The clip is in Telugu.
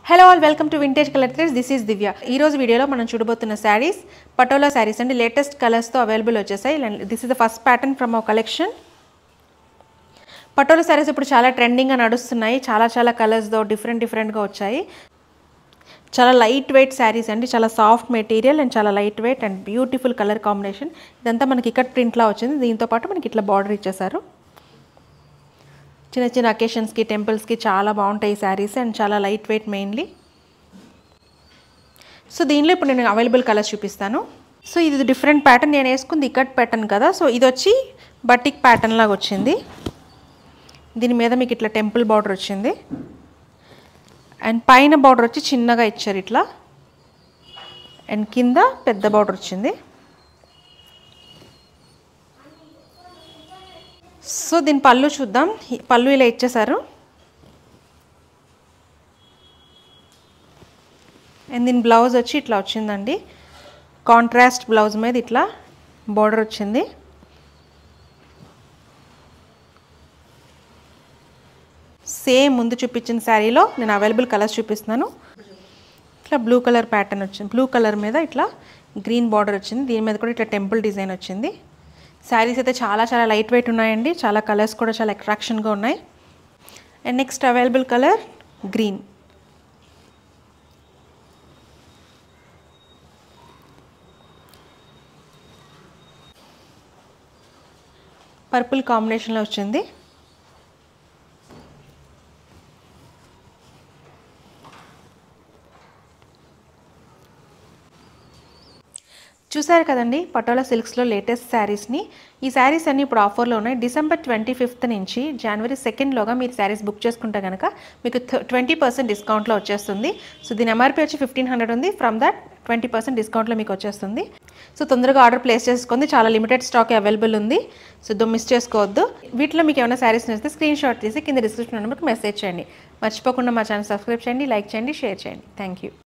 hello all welcome to vintage collectors this is Divya ఈ రోజు వీడియోలో మనం చూడబోతున్న శారీస్ పటోలా శారీస్ అండి లేటెస్ట్ కలర్స్తో అవైలబుల్ వచ్చేసాయి this is the first pattern from our collection Patola saris ఇప్పుడు చాలా ట్రెండింగ్గా నడుస్తున్నాయి చాలా చాలా కలర్స్తో డిఫరెంట్ డిఫరెంట్గా వచ్చాయి చాలా లైట్ వెయిట్ శారీస్ అండి చాలా సాఫ్ట్ మెటీరియల్ అండ్ చాలా light weight and beautiful colour combination ఇదంతా మనకి ఇక్కడ ప్రింట్లా వచ్చింది దీంతో పాటు మనకి ఇట్లా బార్డర్ ఇచ్చేసారు చిన్న చిన్న అకేషన్స్కి టెంపుల్స్కి చాలా బాగుంటాయి ఈ శారీస్ అండ్ చాలా లైట్ వెయిట్ మెయిన్లీ సో దీనిలో ఇప్పుడు నేను అవైలబుల్ కలర్స్ చూపిస్తాను సో ఇది డిఫరెంట్ ప్యాటర్న్ నేను వేసుకుంది ఇక్కట్ ప్యాటర్న్ కదా సో ఇది వచ్చి బటిక్ ప్యాటర్న్ లాగా వచ్చింది దీని మీద మీకు ఇట్లా టెంపుల్ బార్డర్ వచ్చింది అండ్ పైన బార్డర్ వచ్చి చిన్నగా ఇచ్చారు ఇట్లా అండ్ కింద పెద్ద బార్డర్ వచ్చింది సో దీని పళ్ళు చూద్దాం ఈ పళ్ళు ఇలా ఇచ్చేసారు అండ్ దీని బ్లౌజ్ వచ్చి ఇట్లా వచ్చిందండి కాంట్రాస్ట్ బ్లౌజ్ మీద ఇట్లా బార్డర్ వచ్చింది సేమ్ ముందు చూపించిన శారీలో నేను అవైలబుల్ కలర్స్ చూపిస్తున్నాను ఇట్లా బ్లూ కలర్ ప్యాటర్న్ వచ్చింది బ్లూ కలర్ మీద ఇట్లా గ్రీన్ బార్డర్ వచ్చింది దీని మీద కూడా ఇట్లా టెంపుల్ డిజైన్ వచ్చింది శారీస్ అయితే చాలా చాలా లైట్ వెయిట్ ఉన్నాయండి చాలా కలర్స్ కూడా చాలా అట్రాక్షన్గా ఉన్నాయి and next available colour green purple కాంబినేషన్లో వచ్చింది చూసారు కదండి పటోలా సిల్క్స్లో లేటెస్ట్ శారీస్ని ఈ శారీస్ అన్ని ఇప్పుడు ఆఫర్లో ఉన్నాయి డిసెంబర్ ట్వంటీ ఫిఫ్త్ నుంచి జనవరి సెకండ్లోగా మీరు శారీస్ బుక్ చేసుకుంటే కనుక మీకు ట్వంటీ పర్సెంట్ డిస్కౌంట్లో వచ్చేస్తుంది సో దీని ఎంఆర్పీ వచ్చి ఫిఫ్టీన్ హండ్రెడ్ ఉంది ఫ్రమ్ దట్ ట్వంటీ పర్సెంట్ డిస్కౌంట్లో మీకు వచ్చేస్తుంది సో తొందరగా ఆర్డర్ ప్లేస్ చేసుకుంది చాలా లిమిటెడ్ స్టాక్ అవైలబుల్ ఉంది సో దో మిస్ చేసుకోవద్దు వీటిలో మీకు ఏమైనా శారీస్ నచ్చితే స్క్రీన్ షాట్ తీసి కింద డిస్క్రిప్షన్ నెంబర్కి మెసేజ్ చేయండి మర్చిపోకుండా మా ఛానల్ సబ్స్క్రైబ్ చేయండి లైక్ చేయండి షేర్ చేయండి థ్యాంక్ యూ